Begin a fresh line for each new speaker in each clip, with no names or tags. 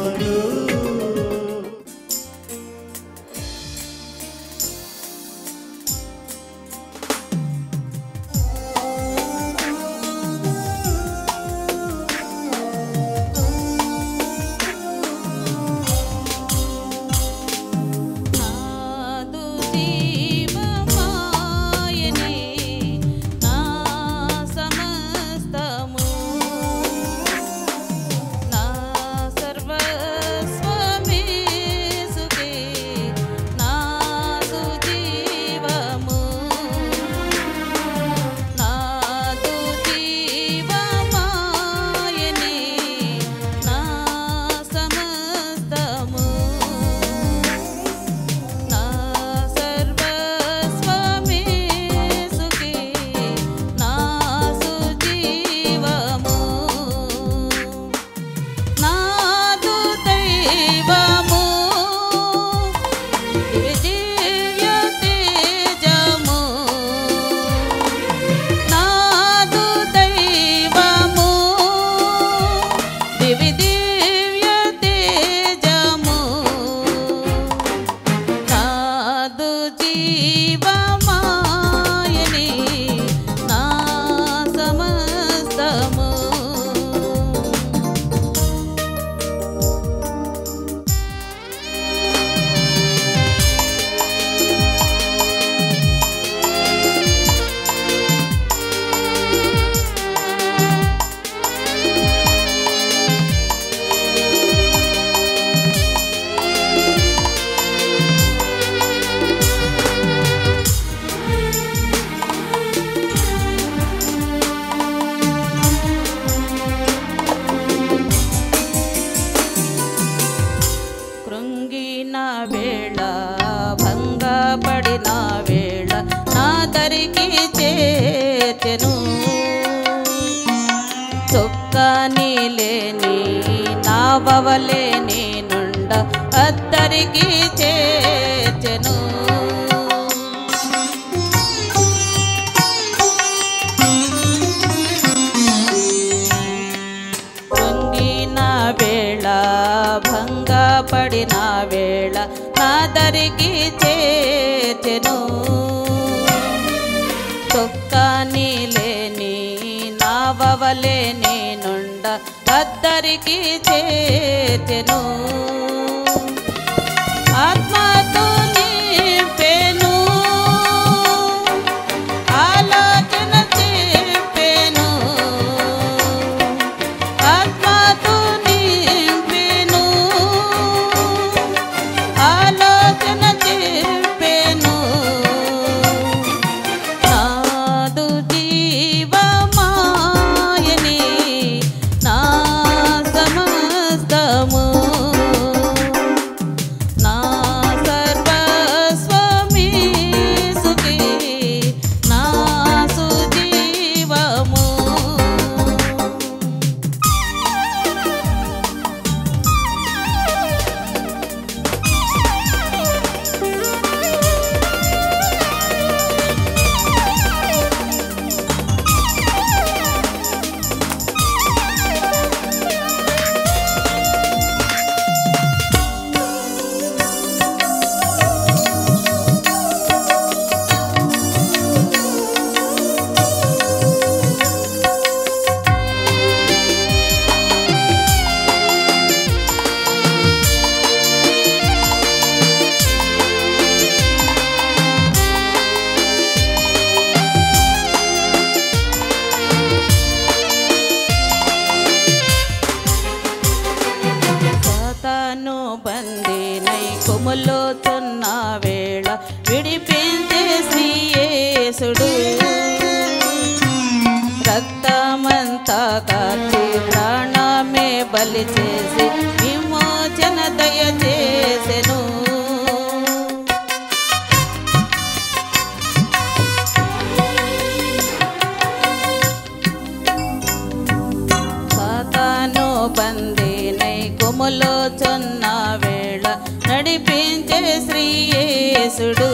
దేవుడు
నాదు జీవమాయనే నా సమస్తము నా సర్వస్వమే సుఖే నాదు జీవము నాదు జీవమాయనే నా సమస్తము నా సర్వస్వమే సుఖే నా సుజీవము నాదు దైవము దివ్య తేజము నాదు దైవము దివి దివ్య తేజము నాదు జీవమాయని నా సమస్తము కృంగిన వేళ భంగపడిన వేళ నా దరికి చేర్చెను చొక్కని లేని నా బవలే నేనుండ అద్దరికి చేర్చెను పొంగిన వేళ భంగపడిన వేళ నా దరికి చేర్చెను తొక్కని లేని నా వవలే నేనుండ అద్దరికి చేర్చెను ఆత్మతో నింపెను ఆలోచన చెప్పెను ఆత్మతో నింపెను ఆలోచన చెప్పెను నాదు జీవమాయని నా సమస్తము నా సర్వస్వమే సుఖీ నా సుజీవము సాతాను బందీనై కుములోతున్న వేళ విడిపించే శ్రీయేసుడు రక్తమంతా కాచి ప్రాణమే బలి చేసి విమోచన దయచేసెను సాతాను బందీనై కొములో చొన్న వేళ నడిపించే శ్రీయేసుడు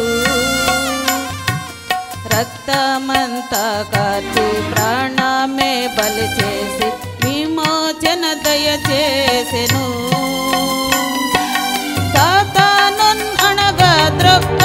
రక్తమంతా కాచి ప్రాణమే బలి చేసి విమోచన దయచేసెను సాతానున్ అనగా ద్రొక్క